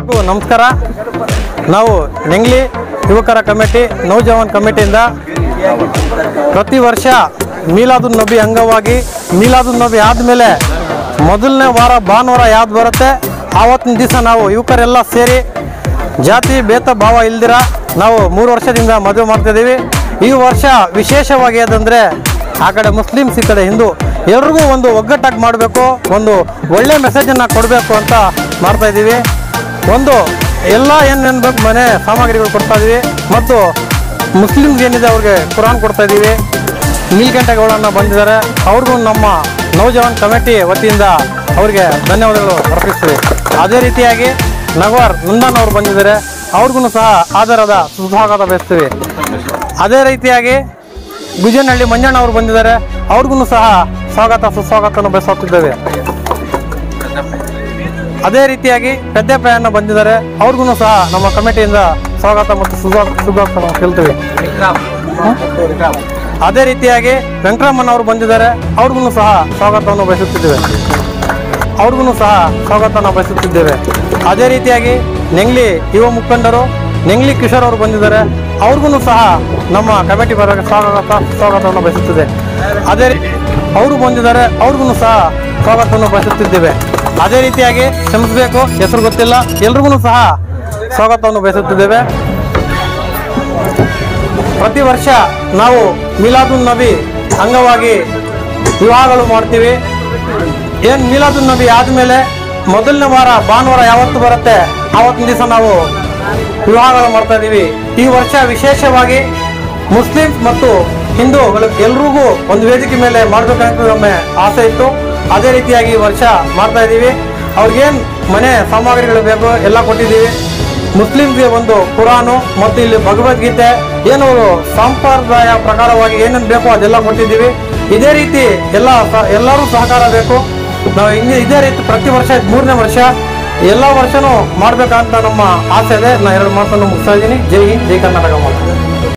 ಎಲ್ಲರಿಗೂ ನಮಸ್ಕಾರ ನಾವು ನೆಂಗ್ಲಿ ಯುವಕರ ಕಮಿಟಿ ನೌಜವಾನ್ ಕಮಿಟಿಯಿಂದ ಪ್ರತಿ ವರ್ಷ ಮೀಲಾದುನ್ ನಬಿ ಅಂಗವಾಗಿ ಮೀಲಾದುನ್ ನಬಿ ಆದಮೇಲೆ ಮೊದಲನೇ ವಾರ ಭಾನುವಾರ ಯಾವ್ದು ಬರುತ್ತೆ ಆವತ್ತಿನ ದಿವಸ ನಾವು ಯುವಕರೆಲ್ಲ ಸೇರಿ ಜಾತಿ ಭೇದ ಭಾವ ಇಲ್ದಿರ ನಾವು ಮೂರು ವರ್ಷದಿಂದ ಮದುವೆ ಮಾಡ್ತಿದ್ದೀವಿ ಈ ವರ್ಷ ವಿಶೇಷವಾಗಿ ಅದಂದರೆ ಆ ಕಡೆ ಮುಸ್ಲಿಮ್ಸ್ ಈ ಕಡೆ ಹಿಂದೂ ಎಲ್ರಿಗೂ ಒಂದು ಒಗ್ಗಟ್ಟಾಗಿ ಮಾಡಬೇಕು ಒಂದು ಒಳ್ಳೆ ಮೆಸೇಜನ್ನು ಕೊಡಬೇಕು ಅಂತ ಮಾಡ್ತಾ ಇದ್ದೀವಿ ಒಂದು ಎಲ್ಲ ಏನೇನು ಬೇಕು ಮನೆ ಸಾಮಗ್ರಿಗಳು ಕೊಡ್ತಾ ಇದ್ದೀವಿ ಮತ್ತು ಮುಸ್ಲಿಮ್ಸ್ ಏನಿದೆ ಅವ್ರಿಗೆ ಕುರಾನ್ ಕೊಡ್ತಾ ಇದ್ದೀವಿ ನೀಲ್ಕಂಠೆಗೌಡನ್ನ ಬಂದಿದ್ದಾರೆ ಅವ್ರಿಗೂ ನಮ್ಮ ನೌಜವಾನ್ ಕಮಿಟಿ ವತಿಯಿಂದ ಅವ್ರಿಗೆ ಧನ್ಯವಾದಗಳು ಅರ್ಪಿಸ್ತೀವಿ ಅದೇ ರೀತಿಯಾಗಿ ನಗವಾರ್ ನಂದನ್ ಅವರು ಬಂದಿದ್ದಾರೆ ಅವ್ರಿಗೂ ಸಹ ಆಧಾರದ ಸುಸ್ವಾಗತ ಬಯಸ್ತೀವಿ ಅದೇ ರೀತಿಯಾಗಿ ಗುಜನಹಳ್ಳಿ ಮಂಜಣ್ಣ ಅವರು ಬಂದಿದ್ದಾರೆ ಅವ್ರಿಗೂ ಸಹ ಸ್ವಾಗತ ಸುಸ್ವಾಗತವನ್ನು ಬಯಸುತ್ತಿದ್ದೇವೆ ಅದೇ ರೀತಿಯಾಗಿ ಪೆದ್ದಪ್ಪಯ್ಯನ ಬಂದಿದ್ದಾರೆ ಅವ್ರಿಗೂ ಸಹ ನಮ್ಮ ಕಮಿಟಿಯಿಂದ ಸ್ವಾಗತ ಮತ್ತು ಸುಸ್ವಾಗತ ಸುಸ್ವಾಗತವನ್ನು ಕೇಳ್ತೀವಿ ಅದೇ ರೀತಿಯಾಗಿ ವೆಂಕಟರಮಣ್ಣ ಅವರು ಬಂದಿದ್ದಾರೆ ಅವ್ರಿಗೂ ಸಹ ಸ್ವಾಗತವನ್ನು ಬಯಸುತ್ತಿದ್ದೇವೆ ಅವ್ರಿಗೂ ಸಹ ಸ್ವಾಗತವನ್ನು ಬಯಸುತ್ತಿದ್ದೇವೆ ಅದೇ ರೀತಿಯಾಗಿ ನೆಂಗ್ಲಿ ಯುವ ಮುಖಂಡರು ನೆಂಗ್ಲಿ ಕಿಶೋರ್ ಅವರು ಬಂದಿದ್ದಾರೆ ಅವ್ರಿಗೂ ಸಹ ನಮ್ಮ ಕಮಿಟಿ ಪರವಾಗಿ ಸ್ವಾಗತ ಸ್ವಾಗತವನ್ನು ಬಯಸುತ್ತಿದೆ ಅದೇ ರೀತಿ ಅವರು ಬಂದಿದ್ದಾರೆ ಅವ್ರಿಗೂ ಸಹ ಸ್ವಾಗತವನ್ನು ಬಯಸುತ್ತಿದ್ದೇವೆ ಅದೇ ರೀತಿಯಾಗಿ ಕ್ಷಮಿಸಬೇಕು ಹೆಸರು ಗೊತ್ತಿಲ್ಲ ಎಲ್ರಿಗೂ ಸಹ ಸ್ವಾಗತವನ್ನು ಬಯಸುತ್ತಿದ್ದೇವೆ ಪ್ರತಿ ವರ್ಷ ನಾವು ಮಿಲಾದುನ್ ನಬಿ ಅಂಗವಾಗಿ ವಿವಾಹಗಳು ಮಾಡ್ತೀವಿ ಏನು ಮಿಲಾದುನ್ ನಬಿ ಆದಮೇಲೆ ಮೊದಲನೇ ವಾರ ಭಾನುವಾರ ಯಾವತ್ತು ಬರುತ್ತೆ ಆವತ್ತಿನ ದಿವಸ ನಾವು ವಿವಾಹಗಳು ಮಾಡ್ತಾ ಇದ್ದೀವಿ ಈ ವರ್ಷ ವಿಶೇಷವಾಗಿ ಮುಸ್ಲಿಮ್ಸ್ ಮತ್ತು ಹಿಂದೂಗಳು ಎಲ್ರಿಗೂ ಒಂದು ವೇದಿಕೆ ಮೇಲೆ ಮಾಡಬೇಕಂತ ನಮ್ಮ ಆಸೆ ಇತ್ತು ಅದೇ ರೀತಿಯಾಗಿ ಈ ವರ್ಷ ಮಾಡ್ತಾ ಇದ್ದೀವಿ ಅವ್ರಿಗೇನು ಮನೆ ಸಾಮಗ್ರಿಗಳು ಬೇಕು ಎಲ್ಲ ಕೊಟ್ಟಿದ್ದೀವಿ ಮುಸ್ಲಿಮ್ಗೆ ಒಂದು ಕುರಾನು ಮತ್ತು ಇಲ್ಲಿ ಭಗವದ್ಗೀತೆ ಏನು ಸಂಪ್ರದಾಯ ಪ್ರಕಾರವಾಗಿ ಏನೇನು ಬೇಕೋ ಅದೆಲ್ಲ ಕೊಟ್ಟಿದ್ದೀವಿ ಇದೇ ರೀತಿ ಎಲ್ಲ ಸ- ಎಲ್ಲರೂ ಸಹಕಾರ ಬೇಕು ನಾವು ಹಿಂಗೆ ಇದೇ ರೀತಿ ಪ್ರತಿ ವರ್ಷ ಇದು ಮೂರನೇ ವರ್ಷ ಎಲ್ಲ ವರ್ಷನೂ ಮಾಡ್ಬೇಕಂತ ನಮ್ಮ ಆಸೆ ಇದೆ ನಾನು ಎರಡು ಮಾತನ್ನು ಮುಗಿಸ್ತಾ ಇದ್ದೀನಿ ಜೈ ಹಿಂದ್ ಜೈ ಕರ್ನಾಟಕ ಮಾತು